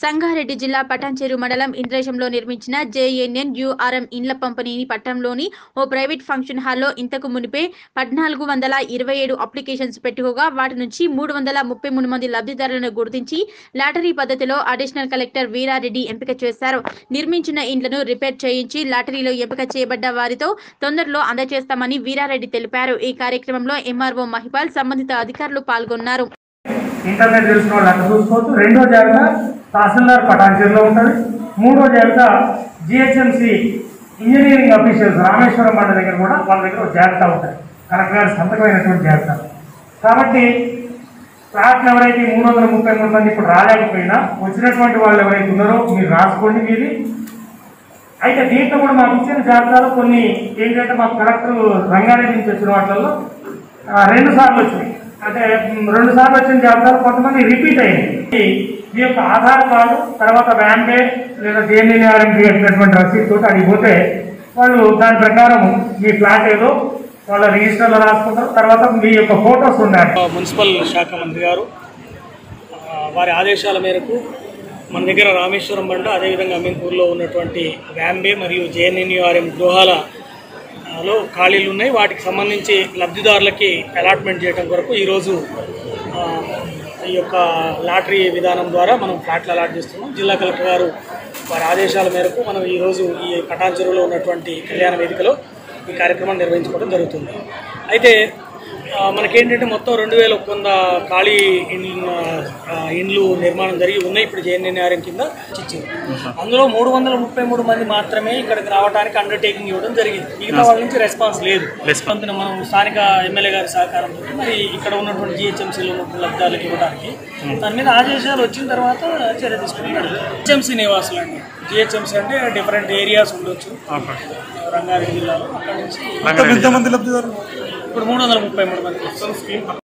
సంగారెడ్డి జిల్లా పటాన్చెరు మండలం ఇంద్రేశంలో నిర్మించిన జేఎన్ఎన్ యుఆర్ఎం ఇండ్ల పంపిణీని పట్టణంలోని ఓ ప్రైవేట్ ఫంక్షన్ హాల్లో ఇంతకు మునిపే పద్నాలుగు వందల ఇరవై ఏడు అప్లికేషన్స్ పెట్టుకోగా వాటి నుంచి మూడు వందల ముప్పై మూడు మంది లబ్ధిదారులను గుర్తించి లాటరీ పద్ధతిలో అడిషనల్ కలెక్టర్ వీరారెడ్డి ఎంపిక చేశారు నిర్మించిన ఇండ్లను రిపేర్ చేయించి లాటరీలో ఎంపిక చేయబడ్డ వారితో తొందరలో అందజేస్తామని వీరారెడ్డి తెలిపారు ఈ కార్యక్రమంలో ఎంఆర్ఓ మహిపాల్ సంబంధిత అధికారులు పాల్గొన్నారు ఇంటర్నెట్ తెలిసిన వాళ్ళు అక్కడ చూసుకోవచ్చు రెండో జాబితా తహసీల్దార్ పటాన్చేరులో ఉంటుంది మూడో జాబితా జిహెచ్ఎంసి ఇంజనీరింగ్ అఫీషియల్స్ రామేశ్వరం మండలి దగ్గర కూడా వాళ్ళ దగ్గర ఒక జాబితా ఉంటుంది కలెక్టర్ గారి సంతకమైనటువంటి జాబితా కాబట్టి ఫ్లాట్లు ఎవరైతే ఈ మూడు వందల ముప్పై మూడు మంది ఇప్పుడు రాలేకపోయినా వచ్చినటువంటి వాళ్ళు ఎవరైతే ఉన్నారో మీరు రాసుకోండి మీది అయితే దీంట్లో కూడా మాకు ఇచ్చిన జాబితాలో కొన్ని ఏంటంటే మాకు కలెక్టర్ రంగారెడ్డి నుంచి వచ్చిన వాటిల్లో ఆ, రెండు సార్లు వచ్చినాయి అంటే మ్, రెండు సార్లు వచ్చిన జాబితాలు కొంతమంది రిపీట్ అయ్యింది ఈ యొక్క ఆధార్ కార్డు తర్వాత వ్యాంబే లేదా జేఎన్ఆర్ఎంపీ కట్టినటువంటి రసీదు తోటి అడిగి పోతే వాళ్ళు దాని ప్రకారం మీ ఫ్లాట్ ఏదో వాళ్ళ రిజిస్టర్లో రాసుకుంటారు తర్వాత మీ యొక్క ఫొటోస్ ఉండాలి మున్సిపల్ శాఖ మంత్రి గారు ఆ, వారి ఆదేశాల మేరకు మన దగ్గర రామేశ్వరం బండ అదేవిధంగా అమీన్పూర్లో ఉన్నటువంటి వ్యాంబే మరియు జేఎన్ఎన్యూఆర్ఎం గృహాల ఆ, లో ఖాళీలు ఉన్నాయి వాటికి సంబంధించి లబ్ధిదారులకి అలాట్మెంట్ చేయడం కొరకు ఈరోజు ఆ, ఈ యొక్క లాటరీ విధానం ద్వారా మనం ఫ్లాట్లు అలాట్ చేస్తున్నాం జిల్లా కలెక్టర్ గారు వారి ఆదేశాల మేరకు మనం ఈరోజు ఈ కటాన్ చెరువులో ఉన్నటువంటి కళ్యాణ వేదికలో ఈ కార్యక్రమం నిర్వహించుకోవడం జరుగుతుంది అయితే ఆ, మనకేంటంటే మొత్తం రెండు వేల ఒక వంద ఖాళీ ఇండ్లు ఆ, ఇండ్లు నిర్మాణం జరిగి ఉన్నాయి ఇప్పుడు జేఎన్ఎన్ఆర్ఎం కింద ఇచ్చింది అందులో మూడు వందల ముప్పై మూడు మంది మాత్రమే ఇక్కడికి రావడానికి అండర్టేకింగ్ ఇవ్వడం జరిగింది మిగతా వాళ్ళ నుంచి రెస్పాన్స్ లేదు రెస్పాన్స్ మనం స్థానిక ఎమ్మెల్యే గారి సహకారంతో మరి ఇక్కడ ఉన్నటువంటి జిహెచ్ఎంసీలో ఉన్నటువంటి లబ్ధాలకు ఇవ్వడానికి దాని మీద ఆదేశాలు వచ్చిన తర్వాత చర్య తీసుకుంటారు జిహెచ్ఎంసీ నివాసులు అండి జిహెచ్ఎంసీ అంటే డిఫరెంట్ ఏరియాస్ ఉండొచ్చు రంగారెడ్డి జిల్లాలో అక్కడ నుంచి ఎంతమంది లబ్ధిదారులు ఇప్పుడు మూడు వందల ముప్పై మూడు మంది